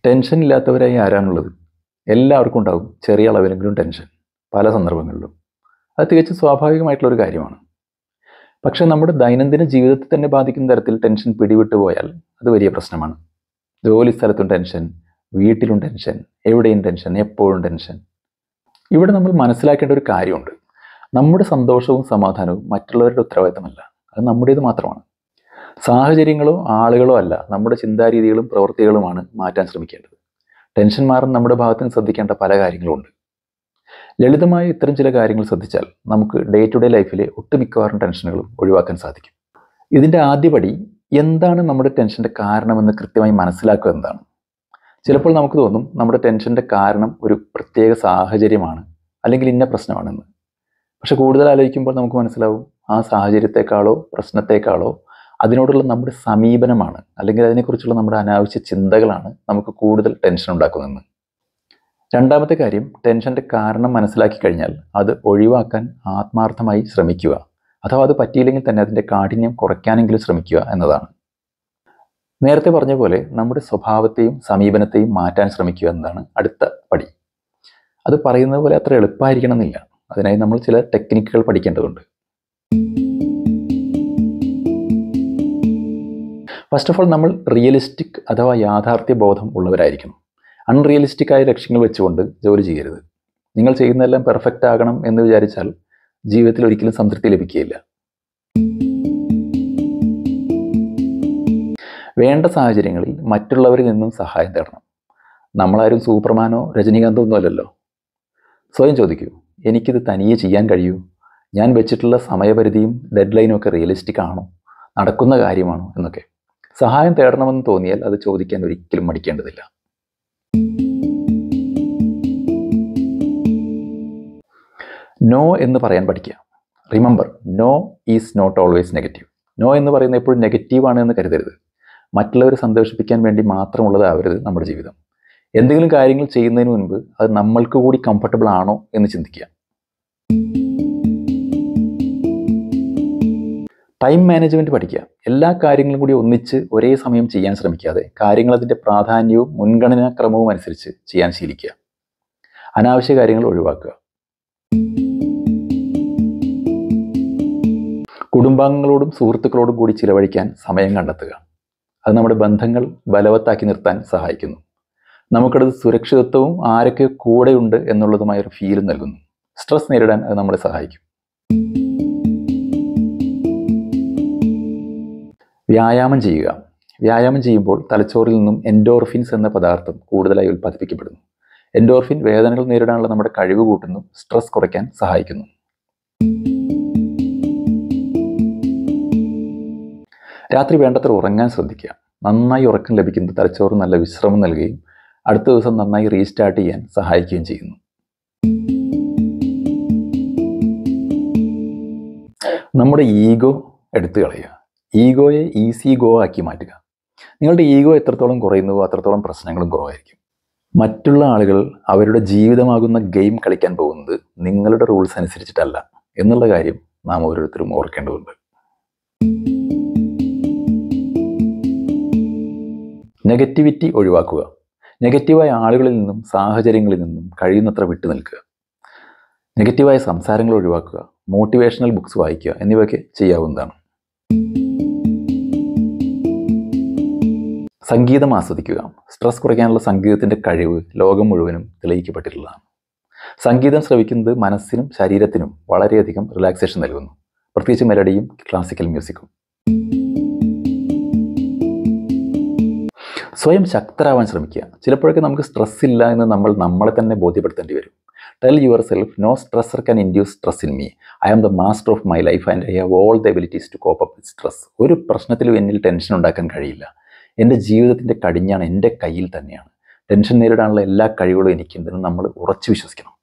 tension ഇല്ലാത്തവരായി ആരാണുള്ളത് എല്ലാവർക്കും ഉണ്ടാവും ചെറിയ അളവിലെങ്കിലും ടെൻഷൻ പല സന്ദർഭങ്ങളിലും അത് തികച്ചും സ്വാഭാവികമായിട്ടുള്ളൊരു കാര്യമാണ് പക്ഷേ നമ്മുടെ ദൈനംദിന ജീവിതത്തെ തന്നെ ബാധിക്കുന്ന തരത്തിൽ ടെൻഷൻ പിടിവിട്ടു പോയാൽ അത് വലിയ പ്രശ്നമാണ് ജോലി സ്ഥലത്തും ടെൻഷൻ വീട്ടിലും ടെൻഷൻ എവിടെയും ടെൻഷൻ എപ്പോഴും ടെൻഷൻ ഇവിടെ നമ്മൾ മനസ്സിലാക്കേണ്ട ഒരു കാര്യമുണ്ട് നമ്മുടെ സന്തോഷവും സമാധാനവും മറ്റുള്ളവരുടെ ഉത്തരവാദിത്തമല്ല അത് നമ്മുടേത് മാത്രമാണ് സാഹചര്യങ്ങളോ ആളുകളോ അല്ല നമ്മുടെ ചിന്താരീതികളും പ്രവൃത്തികളുമാണ് മാറ്റാൻ ശ്രമിക്കേണ്ടത് ടെൻഷൻ മാറാൻ നമ്മുടെ ഭാഗത്ത് നിന്ന് ശ്രദ്ധിക്കേണ്ട പല കാര്യങ്ങളുമുണ്ട് ലളിതമായ ഇത്തരം ചില കാര്യങ്ങൾ ശ്രദ്ധിച്ചാൽ നമുക്ക് ഡേ ടു ഡേ ലൈഫിലെ ഒട്ടുമിക്കവാറും ടെൻഷനുകളും ഒഴിവാക്കാൻ സാധിക്കും ഇതിൻ്റെ ആദ്യപടി എന്താണ് നമ്മുടെ ടെൻഷൻ്റെ കാരണമെന്ന് കൃത്യമായി മനസ്സിലാക്കുക എന്നതാണ് ചിലപ്പോൾ നമുക്ക് തോന്നും നമ്മുടെ ടെൻഷൻ്റെ കാരണം ഒരു പ്രത്യേക സാഹചര്യമാണ് അല്ലെങ്കിൽ ഇന്ന പ്രശ്നമാണെന്ന് പക്ഷെ കൂടുതൽ ആലോചിക്കുമ്പോൾ നമുക്ക് മനസ്സിലാവും ആ സാഹചര്യത്തെക്കാളോ പ്രശ്നത്തെക്കാളോ അതിനോടുള്ള നമ്മുടെ സമീപനമാണ് അല്ലെങ്കിൽ അതിനെക്കുറിച്ചുള്ള നമ്മുടെ അനാവശ്യ ചിന്തകളാണ് നമുക്ക് കൂടുതൽ ടെൻഷൻ ഉണ്ടാക്കുന്നതെന്ന് രണ്ടാമത്തെ കാര്യം ടെൻഷൻ്റെ കാരണം മനസ്സിലാക്കി കഴിഞ്ഞാൽ അത് ഒഴിവാക്കാൻ ആത്മാർത്ഥമായി ശ്രമിക്കുക അഥവാ അത് പറ്റിയില്ലെങ്കിൽ തന്നെ അതിൻ്റെ കാഠിന്യം കുറയ്ക്കാനെങ്കിലും ശ്രമിക്കുക എന്നതാണ് നേരത്തെ പറഞ്ഞ പോലെ നമ്മുടെ സ്വഭാവത്തെയും സമീപനത്തെയും മാറ്റാൻ ശ്രമിക്കുക എന്നതാണ് അടുത്ത പടി അത് പറയുന്നത് പോലെ അത്ര എളുപ്പമായിരിക്കണം എന്നില്ല അതിനായി നമ്മൾ ചില ടെക്നിക്കുകൾ പഠിക്കേണ്ടതുണ്ട് ഫസ്റ്റ് ഓഫ് ഓൾ നമ്മൾ റിയലിസ്റ്റിക് അഥവാ യാഥാർത്ഥ്യ ബോധം ഉള്ളവരായിരിക്കണം അൺറിയലിസ്റ്റിക് ആയ ലക്ഷ്യങ്ങൾ വെച്ചുകൊണ്ട് ജോലി ചെയ്യരുത് നിങ്ങൾ ചെയ്യുന്നതെല്ലാം പെർഫെക്റ്റ് ആകണം എന്ന് വിചാരിച്ചാൽ ജീവിതത്തിൽ ഒരിക്കലും സംതൃപ്തി ലഭിക്കുകയില്ല വേണ്ട സാഹചര്യങ്ങളിൽ മറ്റുള്ളവരിൽ നിന്നും സഹായം തേടണം നമ്മളാരും സൂപ്പർമാനോ രജനീകാന്തോ ഒന്നും അല്ലല്ലോ സ്വയം ചോദിക്കൂ എനിക്കിത് തനിയെ ചെയ്യാൻ കഴിയൂ ഞാൻ വെച്ചിട്ടുള്ള സമയപരിധിയും ഡെഡ് ലൈനും ഒക്കെ റിയലിസ്റ്റിക് ആണോ നടക്കുന്ന കാര്യമാണോ എന്നൊക്കെ സഹായം തേടണമെന്ന് തോന്നിയാൽ അത് ചോദിക്കാൻ ഒരിക്കലും മടിക്കേണ്ടതില്ല നോ എന്ന് പറയാൻ പഠിക്കുക remember no is not always negative no എന്ന് പറയുന്നത് എപ്പോഴും നെഗറ്റീവാണ് എന്ന് കരുതരുത് മറ്റുള്ളവരെ സന്തോഷിപ്പിക്കാൻ വേണ്ടി മാത്രമുള്ളതാവരുത് നമ്മുടെ ജീവിതം എന്തെങ്കിലും കാര്യങ്ങൾ ചെയ്യുന്നതിന് മുൻപ് അത് നമ്മൾക്ക് കൂടി കംഫർട്ടബിൾ ആണോ എന്ന് ചിന്തിക്കുക ടൈം മാനേജ്മെൻറ്റ് പഠിക്കുക എല്ലാ കാര്യങ്ങളും കൂടി ഒന്നിച്ച് ഒരേ സമയം ചെയ്യാൻ ശ്രമിക്കാതെ കാര്യങ്ങൾ അതിൻ്റെ പ്രാധാന്യവും മുൻഗണനാക്രമവും അനുസരിച്ച് ചെയ്യാൻ ശീലിക്കുക അനാവശ്യ കാര്യങ്ങൾ ഒഴിവാക്കുക കുടുംബാംഗങ്ങളോടും സുഹൃത്തുക്കളോടും കൂടി ചിലവഴിക്കാൻ സമയം കണ്ടെത്തുക അത് നമ്മുടെ ബന്ധങ്ങൾ ബലവത്താക്കി നിർത്താൻ സഹായിക്കുന്നു നമുക്കത് സുരക്ഷിതത്വവും ആരൊക്കെ കൂടെയുണ്ട് എന്നുള്ളതുമായ ഒരു ഫീലും നൽകുന്നു സ്ട്രെസ് നേരിടാൻ അത് നമ്മളെ സഹായിക്കും വ്യായാമം ചെയ്യുക വ്യായാമം ചെയ്യുമ്പോൾ തലച്ചോറിൽ നിന്നും എൻഡോർഫിൻസ് എന്ന പദാർത്ഥം കൂടുതലായി ഉൽപ്പാദിപ്പിക്കപ്പെടുന്നു എൻഡോർഫിൻ വേദനകൾ നേരിടാനുള്ള നമ്മുടെ കഴിവ് കൂട്ടുന്നു സ്ട്രെസ് കുറയ്ക്കാൻ സഹായിക്കുന്നു രാത്രി വേണ്ടത്ര ഉറങ്ങാൻ ശ്രദ്ധിക്കുക നന്നായി ഉറക്കം ലഭിക്കുന്നത് തലച്ചോറ് നല്ല വിശ്രമം നൽകുകയും അടുത്ത ദിവസം നന്നായി റീസ്റ്റാർട്ട് ചെയ്യാൻ സഹായിക്കുകയും ചെയ്യുന്നു നമ്മുടെ ഈഗോ എടുത്തു കളയുക ഈഗോയെ ഈസി ഗോ ആക്കി മാറ്റുക നിങ്ങളുടെ ഈഗോ എത്രത്തോളം കുറയുന്നുവോ അത്രത്തോളം പ്രശ്നങ്ങളും കുറവായിരിക്കും മറ്റുള്ള ആളുകൾ അവരുടെ ജീവിതമാകുന്ന ഗെയിം കളിക്കാൻ പോകുന്നത് നിങ്ങളുടെ റൂൾസ് അനുസരിച്ചിട്ടല്ല എന്നുള്ള കാര്യം നാം ഓരോരുത്തരും ഓർക്കേണ്ടതുണ്ട് നെഗറ്റിവിറ്റി ഒഴിവാക്കുക നെഗറ്റീവായ ആളുകളിൽ നിന്നും സാഹചര്യങ്ങളിൽ നിന്നും കഴിയുന്നത്ര വിട്ടു നിൽക്കുക നെഗറ്റീവായ സംസാരങ്ങൾ ഒഴിവാക്കുക മോട്ടിവേഷണൽ ബുക്സ് വായിക്കുക എന്നിവയൊക്കെ ചെയ്യാവുന്നതാണ് സംഗീതം ആസ്വദിക്കുക സ്ട്രെസ് കുറയ്ക്കാനുള്ള സംഗീതത്തിൻ്റെ കഴിവ് ലോകം മുഴുവനും തെളിയിക്കപ്പെട്ടിട്ടുള്ളതാണ് സംഗീതം ശ്രവിക്കുന്നത് മനസ്സിനും ശരീരത്തിനും വളരെയധികം റിലാക്സേഷൻ നൽകുന്നു പ്രത്യേകിച്ച് മെലഡിയും ക്ലാസിക്കൽ മ്യൂസിക്കും സ്വയം ശക്തരാവാൻ ശ്രമിക്കുക ചിലപ്പോഴൊക്കെ നമുക്ക് സ്ട്രെസ് ഇല്ല എന്ന് നമ്മൾ നമ്മളെ തന്നെ ബോധ്യപ്പെടുത്തേണ്ടി വരും tell yourself no stressor can induce stress in me I am the master of my life and I have all the abilities to cope up with stress ഒരു പ്രശ്നത്തിലും എന്നിൽ ടെൻഷൻ ഉണ്ടാക്കാൻ കഴിയില്ല എൻ്റെ ജീവിതത്തിൻ്റെ കടിഞ്ഞാണ് എൻ്റെ കയ്യിൽ തന്നെയാണ് ടെൻഷൻ നേരിടാനുള്ള എല്ലാ കഴിവുകളും എനിക്കുണ്ടെന്ന് നമ്മൾ ഉറച്ചു വിശ്വസിക്കണം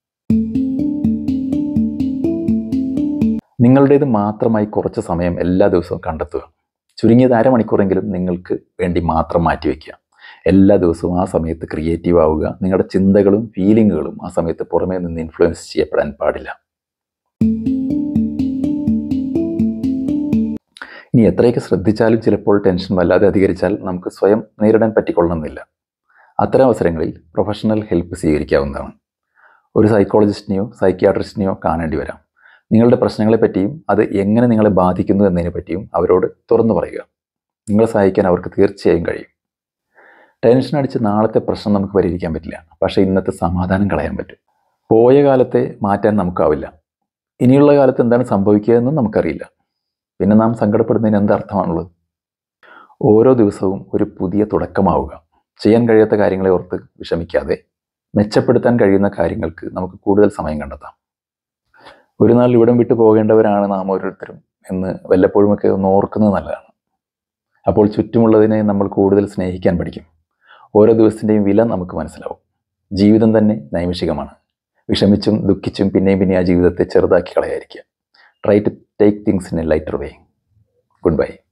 നിങ്ങളുടേത് മാത്രമായി കുറച്ച് സമയം എല്ലാ ദിവസവും കണ്ടെത്തുക ചുരുങ്ങിയത് അരമണിക്കൂറെങ്കിലും നിങ്ങൾക്ക് വേണ്ടി മാത്രം മാറ്റിവെക്കുക എല്ലാ ദിവസവും ആ സമയത്ത് ക്രിയേറ്റീവ് ആവുക നിങ്ങളുടെ ചിന്തകളും ഫീലിങ്ങുകളും ആ സമയത്ത് പുറമേ നിന്ന് ഇൻഫ്ലുവൻസ് ചെയ്യപ്പെടാൻ പാടില്ല ഇനി എത്രയൊക്കെ ശ്രദ്ധിച്ചാലും ചിലപ്പോൾ ടെൻഷൻ വല്ലാതെ അധികരിച്ചാൽ നമുക്ക് സ്വയം നേരിടാൻ പറ്റിക്കൊള്ളണമെന്നില്ല അത്തരം അവസരങ്ങളിൽ പ്രൊഫഷണൽ ഹെൽപ്പ് സ്വീകരിക്കാവുന്നതാണ് ഒരു സൈക്കോളജിസ്റ്റിനെയോ സൈക്യാട്രിസ്റ്റിനെയോ കാണേണ്ടി വരാം നിങ്ങളുടെ പ്രശ്നങ്ങളെപ്പറ്റിയും അത് എങ്ങനെ നിങ്ങളെ ബാധിക്കുന്നു എന്നതിനെ പറ്റിയും അവരോട് തുറന്നു പറയുക നിങ്ങളെ സഹായിക്കാൻ അവർക്ക് തീർച്ചയായും കഴിയും ടെൻഷൻ അടിച്ച് നാളത്തെ പ്രശ്നം നമുക്ക് പരിഹരിക്കാൻ പറ്റില്ല പക്ഷേ ഇന്നത്തെ സമാധാനം കളയാൻ പറ്റും പോയ കാലത്തെ മാറ്റാൻ നമുക്കാവില്ല ഇനിയുള്ള കാലത്ത് എന്താണ് സംഭവിക്കുക എന്നും നമുക്കറിയില്ല പിന്നെ നാം സങ്കടപ്പെടുന്നതിന് എന്തർത്ഥമാണുള്ളത് ഓരോ ദിവസവും ഒരു പുതിയ തുടക്കമാവുക ചെയ്യാൻ കഴിയാത്ത കാര്യങ്ങളെ ഓർത്ത് വിഷമിക്കാതെ മെച്ചപ്പെടുത്താൻ കഴിയുന്ന കാര്യങ്ങൾക്ക് നമുക്ക് കൂടുതൽ സമയം കണ്ടെത്താം ഒരു നാൾ ഇവിടം വിട്ടു പോകേണ്ടവരാണ് നാം ഓരോരുത്തരും എന്ന് വല്ലപ്പോഴുമൊക്കെ ഒന്ന് ഓർക്കുന്നത് നല്ലതാണ് അപ്പോൾ ചുറ്റുമുള്ളതിനെ നമ്മൾ കൂടുതൽ സ്നേഹിക്കാൻ പഠിക്കും ഓരോ ദിവസത്തിൻ്റെയും വില നമുക്ക് മനസ്സിലാവും ജീവിതം തന്നെ നൈമിഷികമാണ് വിഷമിച്ചും ദുഃഖിച്ചും പിന്നെയും പിന്നെ ആ ജീവിതത്തെ ചെറുതാക്കി കളയായിരിക്കുക try to take things in a lighter way good bye